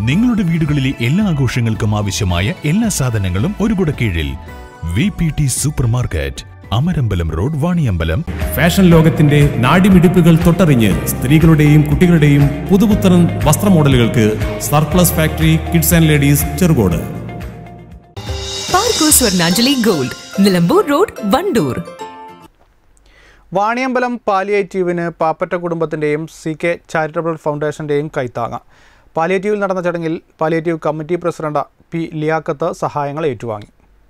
നിങ്ങളുടെ വീടുകളിലെ എല്ലാ ആഘോഷങ്ങൾക്കും ആവശ്യമായ എല്ലാ സാധനങ്ങളും ഒരു കുട കീഴിൽ V P T super market Amarambalam road Vaniyambalam fashion ലോകത്തിന്റെ നാടിമിടിപ്പുകൾ തൊട്ടറിഞ്ഞ് സ്ത്രീകളുടെയും കുട്ടികളുടെയും പുതുപുത്തൻ വസ്ത്ര മോഡലുകൾക്ക് surplus factory kids and ladies Cherukode പാർക്കോ സ്വർണാഞ്ജലി ഗോൾഡ് നിലമ്പൂർ റോഡ് വണ്ടൂർ വാണിയമ്പലം പാലിയേറ്റീവിന് പാപ്പറ്റ കുടുംബത്തിൻ്റെയും സി കെ ചാരിറ്റബിൾ ഫൗണ്ടേഷൻ്റെയും കൈത്താങ്ങ പാലിയേറ്റീവിൽ നടന്ന ചടങ്ങിൽ palliative committee president P Liyakkath സഹായങ്ങൾ ഏറ്റുവാങ്ങി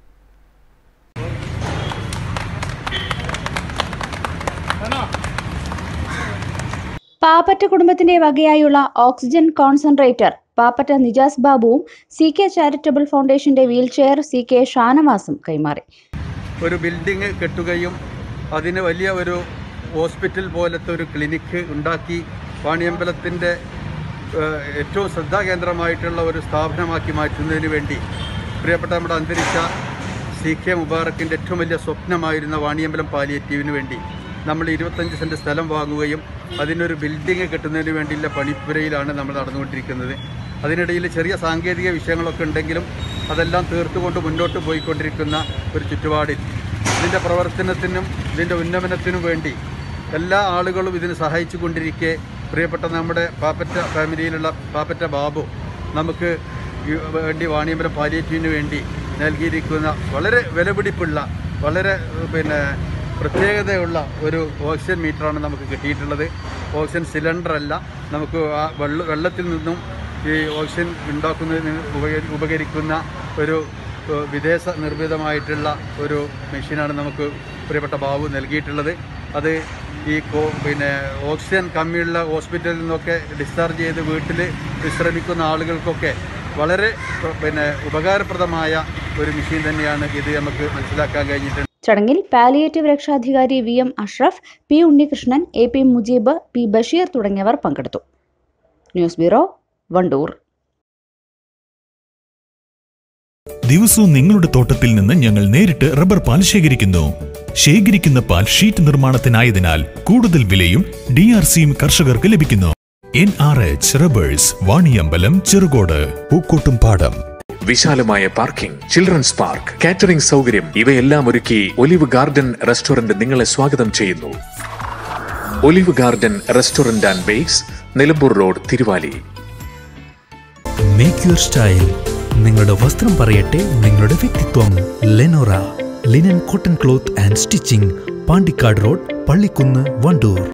പാപ്പറ്റ കുടുംബത്തിന്റെ വകയായുള്ള ഓക്സിജൻ കോൺസെൻട്രേറ്റർ പാപ്പറ്റ നിജാസ് ബാബുവും സി കെ ചാരിറ്റബിൾ ഫൗണ്ടേഷന്റെ വീൽചെയർ സി കെ ഷാനവാസും കൈമാറി ഒരു ബിൽഡിംഗ് കെട്ടുകയും അതിന് വലിയ ഒരു ഹോസ്പിറ്റൽ പോലത്തെ ഒരു ക്ലിനിക്ക് ഉണ്ടാക്കി വാണിയമ്പലത്തിൻ്റെ ഏഹ്, ഏറ്റവും ശ്രദ്ധാകേന്ദ്രമായിട്ടുള്ള ഒരു സ്ഥാപനമാക്കി മാറ്റുന്നതിന് വേണ്ടി പ്രിയപ്പെട്ട നമ്മുടെ അന്തരിച്ച സി കെ മുബാറക്കിൻ്റെ ഏറ്റവും വലിയ സ്വപ്നമായിരുന്ന വാണിയമ്പലം പാലിയേറ്റീവിന് വേണ്ടി നമ്മൾ ഇരുപത്തഞ്ച് സെൻറ്റ് സ്ഥലം വാങ്ങുകയും അതിനൊരു ബിൽഡിംഗ് കെട്ടുന്നതിന് വേണ്ടിയുള്ള പണിപ്പുരയിലാണ് നമ്മൾ നടന്നുകൊണ്ടിരിക്കുന്നത് അതിനിടയിൽ ചെറിയ സാങ്കേതിക വിഷയങ്ങളൊക്കെ ഉണ്ടെങ്കിലും അതെല്ലാം തീർത്തുകൊണ്ട് മുന്നോട്ട് പോയിക്കൊണ്ടിരിക്കുന്ന ഒരു ചുറ്റുപാടിൽ ഇതിൻ്റെ പ്രവർത്തനത്തിനും ഇതിൻ്റെ ഉന്നമനത്തിനും വേണ്ടി എല്ലാ ആളുകളും ഇതിന് സഹായിച്ചു കൊണ്ടിരിക്കെ പ്രിയപ്പെട്ട നമ്മുടെ പാപ്പറ്റ ഫാമിലിയിലുള്ള പാപ്പറ്റ ബാബു നമുക്ക് ഈ വേണ്ടി വാണിയമ്പലം പാലിയേറ്റീവിന് വേണ്ടി നൽകിയിരിക്കുന്ന വളരെ വിലപിടിപ്പുള്ള വളരെ ഏഹ്, പിന്നെ പ്രത്യേകതയുള്ള ഒരു ഓക്സിജൻ മീറ്ററാണ് നമുക്ക് കിട്ടിയിട്ടുള്ളത് ഓക്സിജൻ സിലിണ്ടർ അല്ല നമുക്ക് ആ വെള്ള വെള്ളത്തിൽ നിന്നും ഈ ഓക്സിജൻ ഉണ്ടാക്കുന്നതിന് ഉപകരി ഉപകരിക്കുന്ന ഒരു ഏഹ്, വിദേശ നിർമ്മിതമായിട്ടുള്ള ഒരു മെഷീനാണ് നമുക്ക് പ്രിയപ്പെട്ട ബാബു നൽകിയിട്ടുള്ളത് അത് ഈ കോ പിന്നെ ഓക്സിജൻ കമ്മിയുള്ള ഹോസ്പിറ്റലിൽ നിന്നൊക്കെ ഡിസ്ചാർജ് ചെയ്ത് വീട്ടിൽ വിശ്രമിക്കുന്ന ആളുകൾക്കൊക്കെ വളരെ ഏഹ്, പിന്നെ ഉപകാരപ്രദമായ ഒരു മെഷീൻ തന്നെയാണ് ഇത് നമുക്ക് മനസ്സിലാക്കാൻ കഴിഞ്ഞിട്ടുണ്ട് ചടങ്ങിൽ പാലിയേറ്റീവ് രക്ഷാധികാരി V M Ashraf P Unnikrishnan A P Mujeeb P Basheer തുടങ്ങിയവർ പങ്കെടുത്തു ന്യൂസ് ബ്യൂറോ വണ്ടൂർ ദിവസവും നിങ്ങളുടെ തോട്ടത്തിൽ നിന്ന് ഞങ്ങൾ നേരിട്ട് റബ്ബർ പാൽ ശേഖരിക്കുന്നു ശേഖരിക്കുന്ന പാൽ ഷീറ്റ് നിർമ്മാണത്തിനായതിനാൽ കൂടുതൽ വിലയും ഡി ആർ സിയും കർഷകർക്ക് ലഭിക്കുന്നു N R H rubbers Vaniyambalam Cherukode പൂക്കോട്ടും പാടം വിശാലമായ പാർക്കിംഗ് ചിൽഡ്രൻസ് പാർക്ക് കാറ്ററിംഗ് സൗകര്യം ഇവയെല്ലാം ഒരുക്കി ഒലിവ് ഗാർഡൻ റെസ്റ്റോറന്റ് നിങ്ങളെ സ്വാഗതം ചെയ്യുന്നു olive garden restaurant and bakes Nilambur road Thiruvali make your style നിങ്ങളുടെ വസ്ത്രം പറയട്ടെ നിങ്ങളുടെ വ്യക്തിത്വം Lenora linen cotton cloth and stitching Pandikkad road Pallikkunnu Wandoor